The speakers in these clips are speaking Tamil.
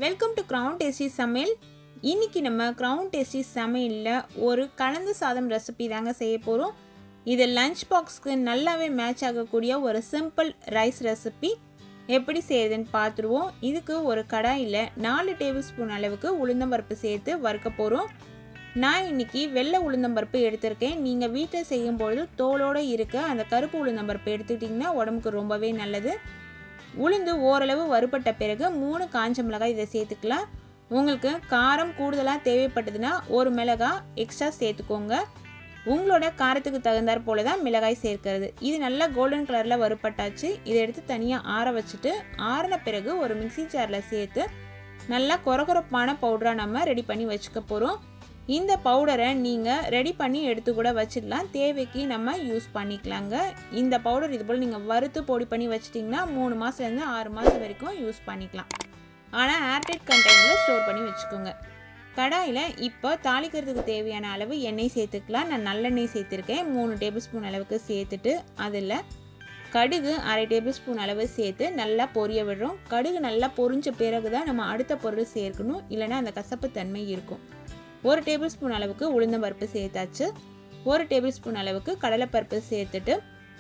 வெல்கம் டு க்ரௌன் டேஸ்டி சமையல் இன்னைக்கு நம்ம க்ரௌன் டேஸ்டி சமையலில் ஒரு கலந்து சாதம் ரெசிபி தாங்க செய்ய போகிறோம் இது லஞ்ச் பாக்ஸ்க்கு நல்லாவே மேட்ச் ஆகக்கூடிய ஒரு சிம்பிள் ரைஸ் ரெசிபி எப்படி செய்யுதுன்னு பார்த்துருவோம் இதுக்கு ஒரு கடாயில் நாலு டேபிள் ஸ்பூன் அளவுக்கு உளுந்தம்பருப்பு சேர்த்து வறுக்க போகிறோம் நான் இன்னைக்கு வெள்ளை உளுந்தம்பருப்பு எடுத்திருக்கேன் நீங்கள் வீட்டில் செய்யும்பொழுது தோலோடு இருக்க அந்த கருப்பு உளுந்தம்பருப்பு எடுத்துக்கிட்டிங்கன்னா உடம்புக்கு ரொம்பவே நல்லது உளுந்து ஓரளவு வறுபட்ட பிறகு மூணு காஞ்ச மிளகாய் இதை சேர்த்துக்கலாம் உங்களுக்கு காரம் கூடுதலாக தேவைப்பட்டதுன்னா ஒரு மிளகாய் எக்ஸ்ட்ரா சேர்த்துக்கோங்க உங்களோட காரத்துக்கு தகுந்தாற் போல தான் மிளகாய் சேர்க்கிறது இது நல்லா கோல்டன் கலரில் வறுப்பட்டாச்சு இதை எடுத்து தனியாக ஆற வச்சுட்டு ஆறின பிறகு ஒரு மிக்சி ஜாரில் சேர்த்து நல்லா கொரகொரப்பான பவுடராக நம்ம ரெடி பண்ணி வச்சுக்க போகிறோம் இந்த பவுடரை நீங்கள் ரெடி பண்ணி எடுத்து கூட வச்சிடலாம் தேவைக்கு நம்ம யூஸ் பண்ணிக்கலாங்க இந்த பவுடர் இது போல் நீங்கள் வறுத்து பொடி பண்ணி வச்சிட்டிங்கன்னா மூணு மாதத்துலேருந்து ஆறு மாதம் வரைக்கும் யூஸ் பண்ணிக்கலாம் ஆனால் ஏர்டைட் கண்டெய்னரில் ஸ்டோர் பண்ணி வச்சுக்கோங்க கடாயில் இப்போ தாளிக்கிறதுக்கு தேவையான அளவு எண்ணெய் சேர்த்துக்கலாம் நான் நல்லெண்ணெய் சேர்த்துருக்கேன் மூணு டேபிள் ஸ்பூன் அளவுக்கு சேர்த்துட்டு அதில் கடுகு அரை டேபிள் ஸ்பூன் அளவு சேர்த்து நல்லா பொரிய விடுறோம் கடுகு நல்லா பொரிஞ்ச பிறகு தான் நம்ம அடுத்த பொருள் சேர்க்கணும் இல்லைன்னா அந்த கசப்பு தன்மை இருக்கும் ஒரு டேபிள் ஸ்பூன் அளவுக்கு உளுந்தம்பருப்பு சேர்த்தாச்சு ஒரு டேபிள் ஸ்பூன் அளவுக்கு கடலைப்பருப்பு சேர்த்துட்டு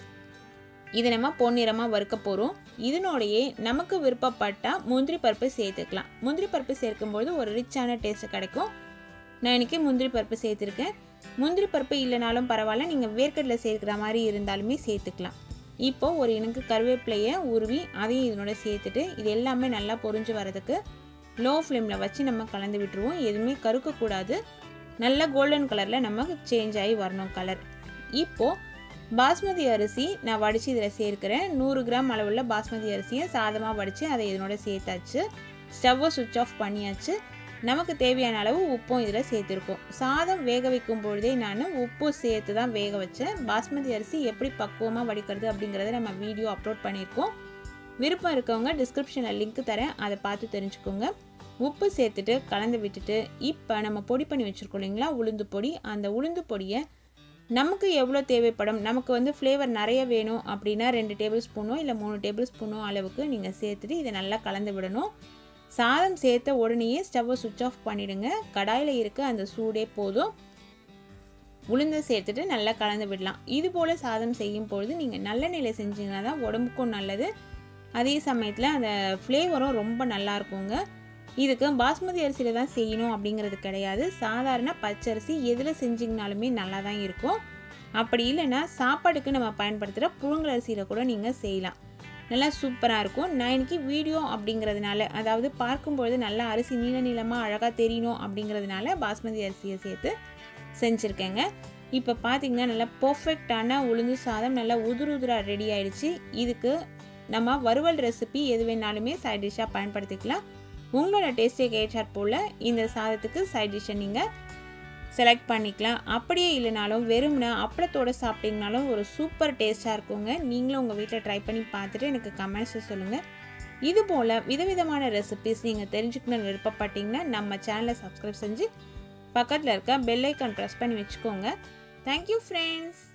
இது நம்ம பொன்னிறமாக வறுக்க போகிறோம் இதனோடையே நமக்கு விருப்பப்பட்டால் முந்திரி பருப்பு சேர்த்துக்கலாம் முந்திரி பருப்பு சேர்க்கும்போது ஒரு ரிச்சான டேஸ்ட் கிடைக்கும் நான் இன்றைக்கி முந்திரி பருப்பு சேர்த்துருக்கேன் முந்திரி பருப்பு இல்லைனாலும் பரவாயில்ல நீங்கள் வேர்க்கடலை சேர்க்குற மாதிரி இருந்தாலுமே சேர்த்துக்கலாம் இப்போ ஒரு எனக்கு கருவேப்பிலையை உருவி அதையும் இதனோட சேர்த்துட்டு இது எல்லாமே நல்லா பொரிஞ்சு வரதுக்கு லோ ஃப்ளேமில் வச்சு நம்ம கலந்து விட்டுருவோம் எதுவுமே கருக்கக்கூடாது நல்ல கோல்டன் கலரில் நமக்கு சேஞ்ச் ஆகி வரணும் கலர் இப்போது பாஸ்மதி அரிசி நான் வடித்து இதில் சேர்க்குறேன் நூறு கிராம் அளவுள்ள பாஸ்மதி அரிசியை சாதமாக வடித்து அதை இதனோட சேர்த்தாச்சு ஸ்டவ்வை சுவிட்ச் ஆஃப் பண்ணியாச்சு நமக்கு தேவையான அளவு உப்பும் இதில் சேர்த்துருக்கோம் சாதம் வேக வைக்கும் பொழுதே நான் உப்பு சேர்த்து தான் வேக வச்சேன் பாஸ்மதி அரிசி எப்படி பக்குவமாக வடிக்கிறது அப்படிங்கிறத நம்ம வீடியோ அப்லோட் பண்ணியிருக்கோம் விருப்பம் இருக்கவங்க டிஸ்கிரிப்ஷனில் லிங்க் தரேன் அதை பார்த்து தெரிஞ்சுக்கோங்க உப்பு சேர்த்துட்டு கலந்து விட்டுட்டு இப்போ நம்ம பொடி பண்ணி வச்சுருக்கோம் இல்லைங்களா உளுந்து பொடி அந்த உளுந்து பொடியை நமக்கு எவ்வளோ தேவைப்படும் நமக்கு வந்து ஃப்ளேவர் நிறைய வேணும் அப்படின்னா ரெண்டு டேபிள் ஸ்பூனோ இல்லை மூணு டேபிள் ஸ்பூனோ அளவுக்கு நீங்கள் சேர்த்துட்டு இதை நல்லா கலந்து விடணும் சாதம் சேர்த்த உடனேயே ஸ்டவ்வை சுவிட்ச் ஆஃப் பண்ணிவிடுங்க கடாயில் இருக்க அந்த சூடே போதும் உளுந்தை சேர்த்துட்டு நல்லா கலந்து விடலாம் இது போல் சாதம் செய்யும் பொழுது நீங்கள் நல்லெண்ணெயில் செஞ்சீங்கன்னா தான் உடம்புக்கும் நல்லது அதே சமயத்தில் அந்த ஃப்ளேவரும் ரொம்ப நல்லா இருக்குங்க இதுக்கு பாஸ்மதி அரிசியில் தான் செய்யணும் அப்படிங்கிறது கிடையாது சாதாரண பச்சரிசி எதில் செஞ்சிங்கனாலுமே நல்லா தான் இருக்கும் அப்படி இல்லைன்னா சாப்பாடுக்கு நம்ம பயன்படுத்துகிற புழுங்கல் அரிசியில் கூட நீங்கள் செய்யலாம் நல்லா சூப்பராக இருக்கும் நான் இன்றைக்கி வீடியோ அப்படிங்கிறதுனால அதாவது பார்க்கும்பொழுது நல்லா அரிசி நீள நீளமாக அழகாக தெரியணும் அப்படிங்கிறதுனால பாஸ்மதி அரிசியை சேர்த்து செஞ்சுருக்கேங்க இப்போ பார்த்தீங்கன்னா நல்லா பர்ஃபெக்டான உளுந்து சாதம் நல்லா உதுரு உதுராக ரெடி ஆயிடுச்சு இதுக்கு நம்ம வறுவல் ரெசிபி எது வேணாலுமே சைட் டிஷ்ஷாக பயன்படுத்திக்கலாம் உங்களோட டேஸ்ட்டுக்கு ஏற்றாற் போல் இந்த சாதத்துக்கு சைட் டிஷ்ஷை நீங்கள் செலக்ட் பண்ணிக்கலாம் அப்படியே இல்லைனாலும் வெறும்னா அப்பளத்தோடு சாப்பிட்டீங்கனாலும் ஒரு சூப்பர் டேஸ்ட்டாக இருக்குங்க நீங்களும் உங்கள் வீட்டில் ட்ரை பண்ணி பார்த்துட்டு எனக்கு கமெண்ட்ஸில் சொல்லுங்கள் இது போல் விதவிதமான ரெசிபிஸ் நீங்கள் தெரிஞ்சுக்கணும்னு விருப்பப்பட்டீங்கன்னா நம்ம சேனலை சப்ஸ்கிரைப் செஞ்சு பக்கத்தில் இருக்க பெல் ஐக்கான் ப்ரெஸ் பண்ணி வச்சுக்கோங்க தேங்க்யூ ஃப்ரெண்ட்ஸ்